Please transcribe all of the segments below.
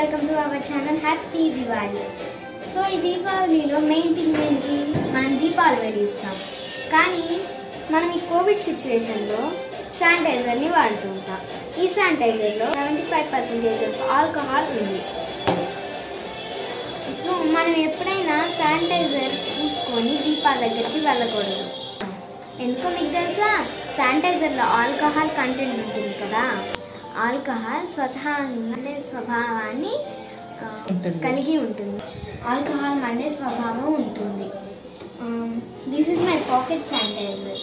Welcome to our channel happy Diwali so ఈ దీపావళిలో main thing ఏంటి మనం దీపాలు వెలిగిస్తాం కానీ మనం ఈ కోవిడ్ సిచ్యువేషన్లో శానిటైజర్ని వాడుతూ ఉంటాం ఈ శానిటైజర్లో seventy five percentage of alcohol ఉంది సో మనం ఎప్పుడైనా శానిటైజర్ పూసుకొని దీపాల దగ్గరికి వెళ్ళకూడదు ఎందుకో మీకు తెలుసా శానిటైజర్లో ఆల్కహాల్ కంటెంట్ ఉంటుంది కదా ఆల్కహాల్ స్వతహాగా మండే స్వభావాన్ని ఆ, ఉంటుంది. కలిగి ఉంటుంది ఆల్కహాల్ మండే స్వభావం ఉంటుంది this is my pocket sanitiser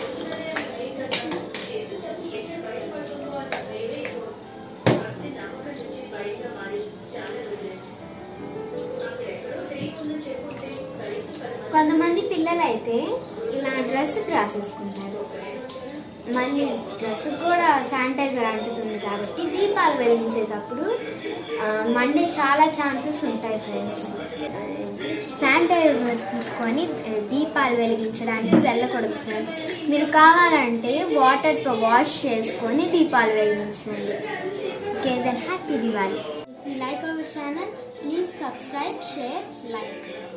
కొంతమంది పిల్లలు అయితే ఇలా డ్రెస్కి రాసేసుకుంటారు మళ్ళీ డ్రెస్ కూడా శానిటైజర్ అంటుతుంది కాబట్టి దీపాలు వెలిగించేటప్పుడు ఆ, మండే చాలా ఛాన్సెస్ ఉంటాయి ఫ్రెండ్స్ శానిటైజర్ పూసుకొని ఆ, దీపాలు వెలిగించడానికి వెళ్ళకూడదు ఫ్రెండ్స్ మీరు కావాలంటే వాటర్తో వాష్ చేసుకొని దీపాలు వెలిగించండి okay then happy Diwali if you like our channel please subscribe share like